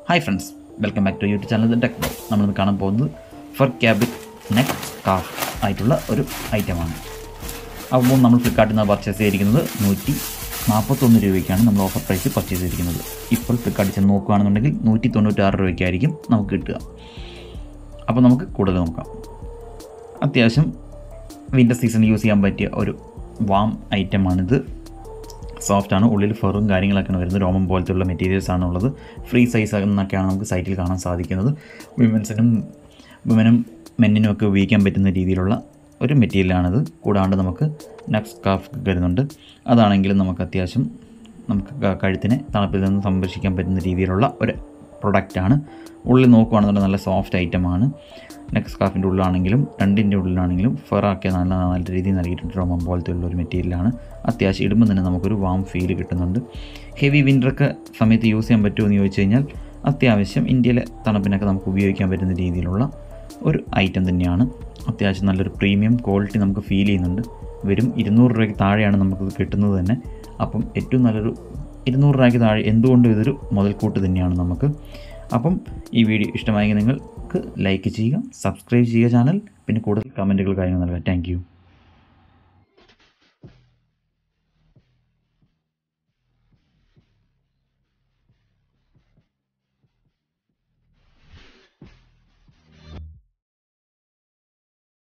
hi friends welcome back to YouTube channel tech നമ്മളിന്ന് കാണാൻ പോകുന്നത് ഫർ ക്യാബിക് നെക്ക് കാഫ് ആയിട്ടുള്ള ഒരു ഐറ്റമാണ് അപ്പോൾ നമ്മൾ ഫ്ലിപ്കാർട്ടിൽ നിന്ന് പർച്ചേസ് ചെയ്തിരിക്കുന്നത് നൂറ്റി നാൽപ്പത്തൊന്ന് രൂപയ്ക്കാണ് നമ്മൾ ഓഫർ പ്രൈസ് പർച്ചേസ് ചെയ്തിരിക്കുന്നത് ഇപ്പോൾ ഫ്ലിപ്കാർട്ടിൽ ചെന്ന് നോക്കുകയാണെന്നുണ്ടെങ്കിൽ നൂറ്റി തൊണ്ണൂറ്റാറ് രൂപയ്ക്കായിരിക്കും നമുക്ക് കിട്ടുക അപ്പോൾ നമുക്ക് കൂടുതൽ നോക്കാം അത്യാവശ്യം വിൻ്റർ സീസൺ യൂസ് ചെയ്യാൻ പറ്റിയ ഒരു വാം ഐറ്റമാണിത് സോഫ്റ്റ് ആണ് ഉള്ളിൽ ഫെറും കാര്യങ്ങളൊക്കെയാണ് വരുന്നത് രോമം പോലത്തെയുള്ള മെറ്റീരിയൽസ് ആണ് ഉള്ളത് ഫ്രീ സൈസ് എന്നൊക്കെയാണ് നമുക്ക് സൈറ്റിൽ കാണാൻ സാധിക്കുന്നത് വിമൻസിനും വിമനും മെന്നിനും ഒക്കെ ഉപയോഗിക്കാൻ പറ്റുന്ന രീതിയിലുള്ള ഒരു മെറ്റീരിയലാണിത് കൂടാണ്ട് നമുക്ക് നെക്സ് സ്കാർഫ് വരുന്നുണ്ട് അതാണെങ്കിലും നമുക്ക് അത്യാവശ്യം നമുക്ക് ക- കഴുത്തിനെ തണുപ്പിൽ നിന്ന് സംരക്ഷിക്കാൻ പറ്റുന്ന രീതിയിലുള്ള ഒരു പ്രൊഡക്റ്റാണ് ഉള്ളിൽ നോക്കുകയാണെന്നുണ്ടെങ്കിൽ നല്ല സോഫ്റ്റ് ഐറ്റമാണ് നെക്ക് സ്കാർഫിൻ്റെ ഉള്ളിലാണെങ്കിലും രണ്ടിൻ്റെ ഉള്ളിലാണെങ്കിലും ഫെറൊക്കെ നല്ല നല്ല രീതിയിൽ നൽകിയിട്ടുണ്ട് രോമം പോലത്തെ ഉള്ള ഒരു മെറ്റീരിയലാണ് അത്യാവശ്യം ഇടുമ്പോൾ തന്നെ നമുക്കൊരു വാം ഫീൽ കിട്ടുന്നുണ്ട് ഹെവി വിൻ്ററൊക്കെ സമയത്ത് യൂസ് ചെയ്യാൻ പറ്റുമോ എന്ന് ചോദിച്ചു കഴിഞ്ഞാൽ അത്യാവശ്യം ഇന്ത്യയിലെ തണുപ്പിനൊക്കെ നമുക്ക് ഉപയോഗിക്കാൻ പറ്റുന്ന രീതിയിലുള്ള ഒരു ഐറ്റം തന്നെയാണ് അത്യാവശ്യം നല്ലൊരു പ്രീമിയം ക്വാളിറ്റി നമുക്ക് ഫീൽ ചെയ്യുന്നുണ്ട് വെറും ഇരുന്നൂറ് രൂപയ്ക്ക് താഴെയാണ് നമുക്കിത് കിട്ടുന്നത് തന്നെ അപ്പം ഏറ്റവും നല്ലൊരു ഇരുന്നൂറ് രൂപയ്ക്ക് താഴെ എന്തുകൊണ്ടും ഇതൊരു മുതൽക്കൂട്ട് തന്നെയാണ് നമുക്ക് അപ്പം ഈ വീഡിയോ ഇഷ്ടമായെങ്കിൽ നിങ്ങൾക്ക് ലൈക്ക് ചെയ്യുക സബ്സ്ക്രൈബ് ചെയ്യുക ചാനൽ പിന്നെ കൂടുതൽ കമൻറ്റുകൾ കാര്യങ്ങൾ നൽകുക താങ്ക്